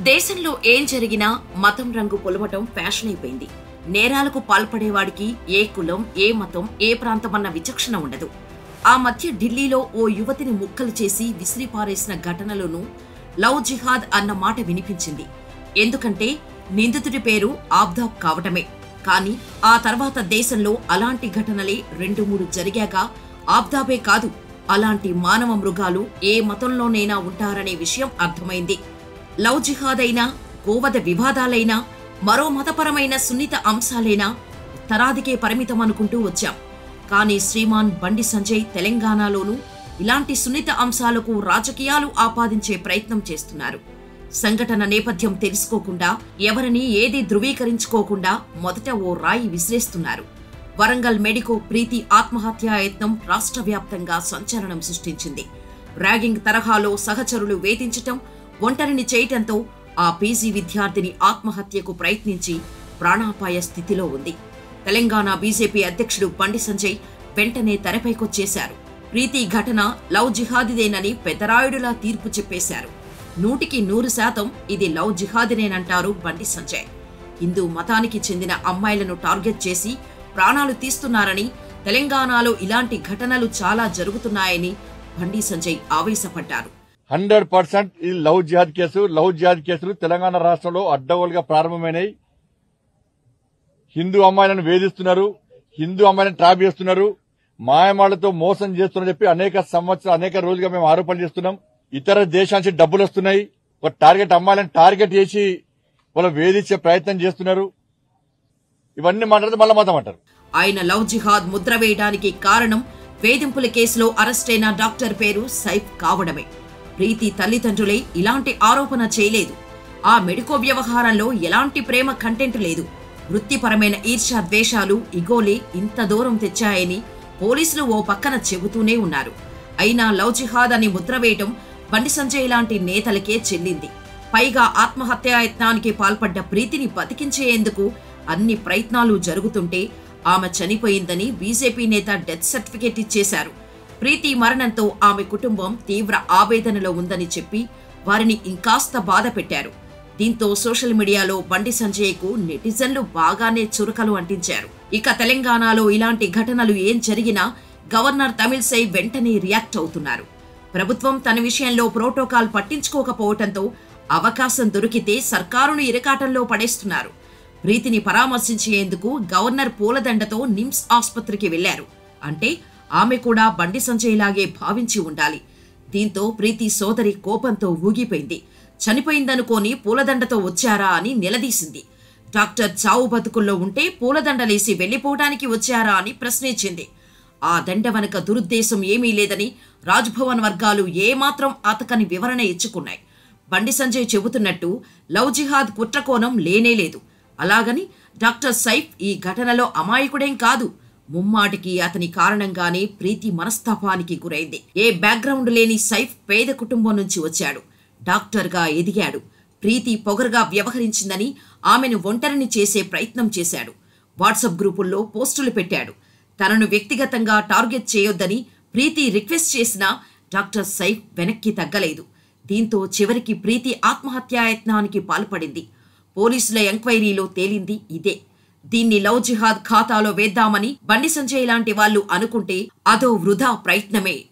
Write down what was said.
దేశంలో ఏం జరిగినా మతం రంగు పొలవటం ఫ్యాషన్ అయిపోయింది నేరాలకు పాల్పడేవాడికి ఏ కులం ఏ మతం ఏ ప్రాంతమన్న విచక్షణ ఉండదు ఆ మధ్య ఢిల్లీలో ఓ యువతిని ముక్కలు చేసి విసిరిపారేసిన ఘటనలోనూ లవ్ జిహాద్ అన్న మాట వినిపించింది ఎందుకంటే నిందితుడి పేరు ఆబ్దాబ్ కావటమే కానీ ఆ తర్వాత దేశంలో అలాంటి ఘటనలే రెండు మూడు జరిగాక ఆబ్దాబే కాదు అలాంటి మానవ మృగాలు ఏ మతంలోనైనా ఉంటారనే విషయం అర్థమైంది లవ్ జిహాద్ అయినా గోవధ వివాదాలైనా మరో మతపరమైన సున్నిత అంశాలైనా ఉత్తరాదికే పరిమితం అనుకుంటూ వచ్చాం కానీ శ్రీమాన్ బండి సంజయ్ తెలంగాణలోనూ ఇలాంటి సున్నిత అంశాలకు రాజకీయాలు ఆపాదించే ప్రయత్నం చేస్తున్నారు సంఘటన నేపథ్యం తెలుసుకోకుండా ఎవరిని ఏది ధృవీకరించుకోకుండా మొదట ఓ రాయి విసిరేస్తున్నారు వరంగల్ మెడికో ప్రీతి ఆత్మహత్యా యత్నం రాష్ట్ర వ్యాప్తంగా సంచలనం సృష్టించింది ర్యాగింగ్ తరహాలో సహచరులు వేధించటం ఒంటరిని చేయటంతో ఆ పీజీ విద్యార్థిని ఆత్మహత్యకు ప్రయత్నించి ప్రాణాపాయ స్థితిలో ఉంది తెలంగాణ బీజేపీ అధ్యక్షుడు బండి సంజయ్ వెంటనే తెరపైకొచ్చేశారు ప్రీతి ఘటన లవ్ జిహాదిదేనని పెద్దరాయుడులా తీర్పు చెప్పేశారు నూటికి నూరు శాతం ఇది లవ్ జిహాదినేనంటారు బండి సంజయ్ హిందూ మతానికి చెందిన అమ్మాయిలను టార్గెట్ చేసి ప్రాణాలు తీస్తున్నారని తెలంగాణలో ఇలాంటి ఘటనలు చాలా జరుగుతున్నాయని బండి సంజయ్ ఆవేశపడ్డారు హండ్రెడ్ పర్సెంట్ ఈ love jihad case love jihad కేసులు తెలంగాణ రాష్ట్రంలో అడ్డగోలుగా ప్రారంభమైనాయి హిందూ అమ్మాయిలను వేధిస్తున్నారు హిందూ అమ్మాయిలను ట్రాప్ చేస్తున్నారు మాయమాళ్లతో మోసం చేస్తున్నారు చెప్పి అనేక సంవత్సరాలు అనేక రోజులుగా మేము ఆరోపణలు చేస్తున్నాం ఇతర దేశాల నుంచి డబ్బులు వస్తున్నాయి ఒక టార్గెట్ అమ్మాయిలను టార్గెట్ చేసి వాళ్ళు వేధించే ప్రయత్నం చేస్తున్నారు ఇవన్నీ మాట్లాడితే మళ్ళా మతం అంటారు ఆయన లవ్ జిహాద్ ముద్ర వేయడానికి కారణం వేధింపుల కేసులో అరెస్టైన డాక్టర్ పేరు సైఫ్ కావడమే ప్రీతి తల్లిదండ్రులే ఇలాంటి ఆరోపణ చేయలేదు ఆ మెడికో వ్యవహారంలో ఎలాంటి ప్రేమ కంటెంట్ లేదు వృత్తిపరమైన ఈర్ష్యా ద్వేషాలు ఇగోలే ఇంత దూరం తెచ్చాయని పోలీసులు ఓ పక్కన చెబుతూనే ఉన్నారు అయినా లవ్ జిహాద్ అని ముద్ర వేయటం బండి సంజయ్ లాంటి నేతలకే చెల్లింది పైగా ఆత్మహత్యాయత్నానికి పాల్పడ్డ ప్రీతిని బతికించేందుకు అన్ని ప్రయత్నాలు జరుగుతుంటే ఆమె చనిపోయిందని బీజేపీ నేత డెత్ సర్టిఫికేట్ ఇచ్చేశారు ప్రీతి మరణంతో ఆమె కుటుంబం తీవ్ర ఆవేదనలో ఉందని చెప్పి వారిని ఇంకాస్త బాధ పెట్టారు దీంతో సోషల్ మీడియాలో బండి సంజయ్కు నెటిజన్లు బాగానే చురకలు అంటించారు ఇక తెలంగాణలో ఇలాంటి ఘటనలు ఏం జరిగినా గవర్నర్ తమిళసై వెంటనే రియాక్ట్ అవుతున్నారు ప్రభుత్వం తన విషయంలో ప్రోటోకాల్ పట్టించుకోకపోవటంతో అవకాశం దొరికితే సర్కారును ఇరకాటంలో పడేస్తున్నారు ప్రీతిని పరామర్శించేందుకు గవర్నర్ పూలదండతో నిమ్స్ ఆసుపత్రికి వెళ్లారు అంటే ఆమె కూడా బండి సంజయ్ లాగే భావించి ఉండాలి దీంతో ప్రీతి సోదరి కోపంతో ఊగిపోయింది చనిపోయిందనుకోని పూలదండతో వచ్చారా అని నిలదీసింది డాక్టర్ చావు బతుకుల్లో ఉంటే పూలదండలేసి వెళ్లిపోవడానికి వచ్చారా అని ప్రశ్నించింది ఆ దండ వెనక దురుద్దేశం ఏమీ లేదని రాజ్భవన్ వర్గాలు ఏమాత్రం అతకని వివరణ ఇచ్చుకున్నాయి బండి సంజయ్ చెబుతున్నట్టు లవ్ జిహాద్ కుట్రకోణం లేనేలేదు అలాగని డాక్టర్ సైఫ్ ఈ ఘటనలో అమాయకుడేం కాదు ముమ్మాటికి అతని కారణంగానే ప్రీతి మనస్తాపానికి గురైంది ఏ బ్యాక్గ్రౌండ్ లేని సైఫ్ పేద కుటుంబం నుంచి వచ్చాడు డాక్టర్గా ఎదిగాడు ప్రీతి పొగరుగా వ్యవహరించిందని ఆమెను ఒంటరిని చేసే ప్రయత్నం చేశాడు వాట్సాప్ గ్రూపుల్లో పోస్టులు పెట్టాడు తనను వ్యక్తిగతంగా టార్గెట్ చేయొద్దని ప్రీతి రిక్వెస్ట్ చేసినా డాక్టర్ సైఫ్ వెనక్కి తగ్గలేదు దీంతో చివరికి ప్రీతి ఆత్మహత్యాయత్నానికి పాల్పడింది పోలీసుల ఎంక్వైరీలో తేలింది ఇదే దీన్ని లవ్ జిహాద్ ఖాతాలో వేద్దామని బండి సంజయ్ లాంటి వాళ్ళు అనుకుంటే అదో వృధా ప్రయత్నమే